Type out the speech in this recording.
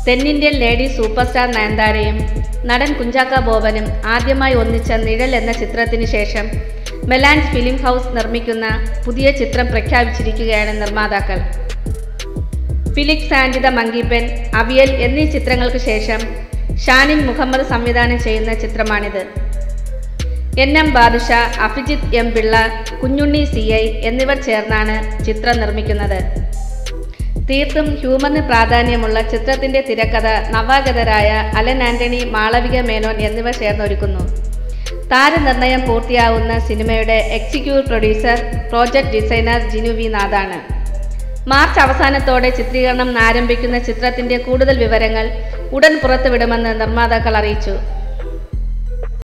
തെന്നിന്ത്യൻ lady super star നയൻതാരയും നടൻ കുഞ്ചാക്ക ബോബനും ആദ്യമായി ഒന്നിച്ച നിഴൽ എന്ന ചിത്രത്തിന് ശേഷം മെലാൻസ് ഫിലിം ഹൗസ് നിർമ്മിക്കുന്ന പുതിയ ചിത്രം പ്രഖ്യാപിച്ചിരിക്കുകയാണ് നിർമ്മാതാക്കൾ Philips and the monkey pen Avial എന്നീ ചിത്രങ്ങൾക്ക് ശേഷം ഷാനിൻ മുഹമ്മദ് സംവിധാനം ചെയ്യുന്ന ചിത്രമാണിത് N M Badusha Abhijith M Pillai Kunjunni C I എന്നിവർ ചേർന്നാണ് ചിത്രം നിർമ്മിക്കുന്നത് തീർത്തും ഹ്യൂമറിന് പ്രാധാന്യമുള്ള ചിത്രത്തിന്റെ തിരക്കഥ നവാഗതരായ അലൻ ആന്റണി മാളവിക മേനോൻ എന്നിവർ ചേർന്നൊരുക്കുന്നു താരനിർണയം പൂർത്തിയാവുന്ന സിനിമയുടെ executive producer project designer Jinu V നാഥാണ് മാർച്ച് അവസാനത്തോടെ ചിത്രീകരണം ആരംഭിക്കുന്ന ചിത്രത്തിന്റെ കൂടുതൽ വിവരങ്ങൾ ഉടൻ പുറത്തുവിടുമെന്ന് നിർമ്മാതാക്കൾ അറിയിച്ചു